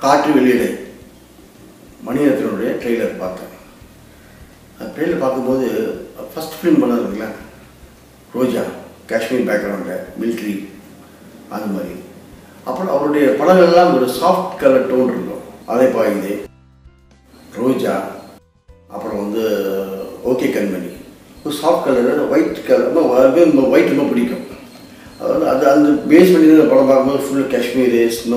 காற்று வெளியிடை மணிரத்னனுடைய ட்ரெய்லர் பார்த்தேன் அந்த ட்ரெய்லர் பார்க்கும்போது ஃபஸ்ட் ஃபிலிம் பண்ணதுங்களா ரோஜா காஷ்மீர் பேக்ரவுண்டில் மிலிட்ரி அது மாதிரி அப்புறம் அவருடைய படங்கள்லாம் ஒரு சாஃப்ட் கலர் டோன் இருக்கும் அதை பாயுதே ரோஜா அப்புறம் வந்து ஓகே கண்மணி ஒரு soft colour white colour white ரொம்ப பிடிக்கும் அதாவது அது அந்த பேஸ் பண்ணி தான் இந்த படம் பார்க்கும்போது ஃபுல் காஷ்மீர் ஸ்னோ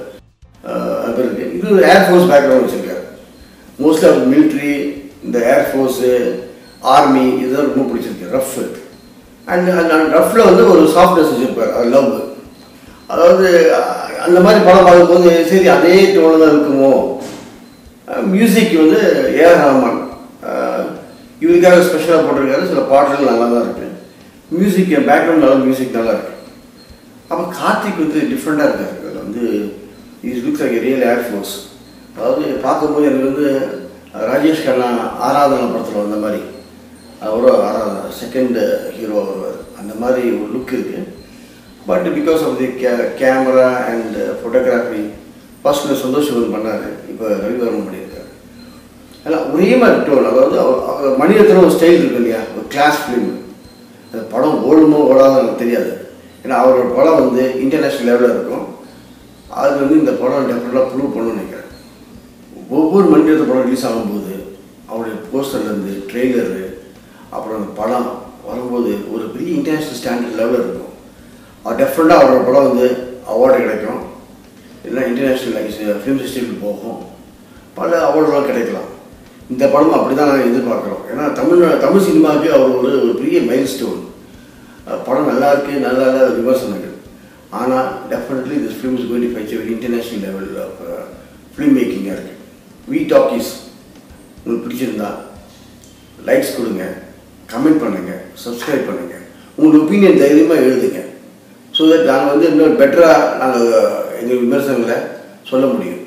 அது இருக்கு இது ஏர்ஃபோர்ஸ் பேக்ரவுண்ட் வச்சுருக்காரு மோஸ்ட்லி அவர் மிலிட்ரி இந்த ஏர்ஃபோர்ஸு ஆர்மி இதெல்லாம் ரொம்ப பிடிச்சிருக்கு ரஃப் அண்ட் அந்த ரஃப்பில் வந்து ஒரு சாஃப்ட்னஸ் வச்சுருப்பார் அது லவ் அதாவது அஹ், அந்த மாதிரி படம் பார்க்கும்போது சரி அதே டோனில் தான் இருக்குமோ மியூசிக் வந்து ஏஆர் ரஹ்மான் அஹ், இவருக்காக ஸ்பெஷலாக போட்டிருக்காரு சில பாடல்கள் நல்லா தான் இருக்குது மியூசிக் பேக்ரவுண்ட் நல்லா மியூசிக் நல்லா இருக்கு அப்போ கார்த்திக் வந்து டிஃப்ரெண்ட்டாக இருக்காரு அதில் வந்து is looks like real air force அதாவது பார்க்கும்போது எனக்கு வந்து ராஜேஷ் கண்ணா ஆராதனா படத்தில் வந்த மாதிரி அவரும் ஆராதனா செகண்ட் ஹீரோ வருவார் அந்த மாதிரி ஒரு லுக் இருக்குது பட் பிகாஸ் ஆஃப் தி கே camera and photography first Santosh Sivan பண்ணார் இப்போ ரவிவர்மன் பண்ணியிருக்காரு எல்லாம் ஒரே மாதிரி டோன் அதாவது அவர் அவர் மணிரத்னம் ஒரு ஸ்டைல் இருக்கு இல்லையா ஒரு கிளாஸ் ஃபிலிம் அந்த படம் ஓடுமோ ஓடாதோ எனக்கு தெரியாது ஏன்னா அவரோட படம் வந்து இன்டர்நேஷ்னல் லெவலில் இருக்கும் அது வந்து இந்த படம் டெஃபினட்டாக ப்ரூவ் பண்ணணும்னு நினைக்கிறேன் ஒவ்வொரு மணிரத்ன படம் ரிலீஸ் ஆகும்போது அவருடைய போஸ்டர்லேருந்து ட்ரெய்லரு அப்புறம் அந்த படம் வரும்போது ஒரு பெரிய இன்டர்நேஷ்னல் ஸ்டாண்டர்ட் லெவலில் இருக்கும் அவர் டெஃபினட்டாக அவரோட படம் வந்து அவார்டு கிடைக்கும் இல்லைன்னா இன்டர்நேஷ்னல் ஃபிலிம் ஃபெஸ்டிவல் போகும் பல அவார்டுலாம் கிடைக்கலாம் இந்த படம் அப்படி தான் நாங்கள் எதிர்பார்க்குறோம் ஏன்னா தமிழ் தமிழ் சினிமாவுக்கு அவர் ஒரு ஒரு பெரிய மைல் ஸ்டோன் படம் நல்லா இருக்கு நல்லா இல்லாத விமர்சனங்கள் ஆனால் definitely this film is going ஃபைச் very international level of film மேக்கிங்காக இருக்குது வி டாக்கீஸ் உங்களுக்கு பிடிச்சிருந்தா லைக்ஸ் கொடுங்க கமெண்ட் பண்ணுங்கள் சப்ஸ்கிரைப் பண்ணுங்கள் உங்கள் ஒப்பீனியன் தைரியமாக எழுதுங்க ஸோ தட் நாங்கள் வந்து இன்னும் பெட்டராக நாங்கள் எங்கள் விமர்சனங்களை சொல்ல முடியும்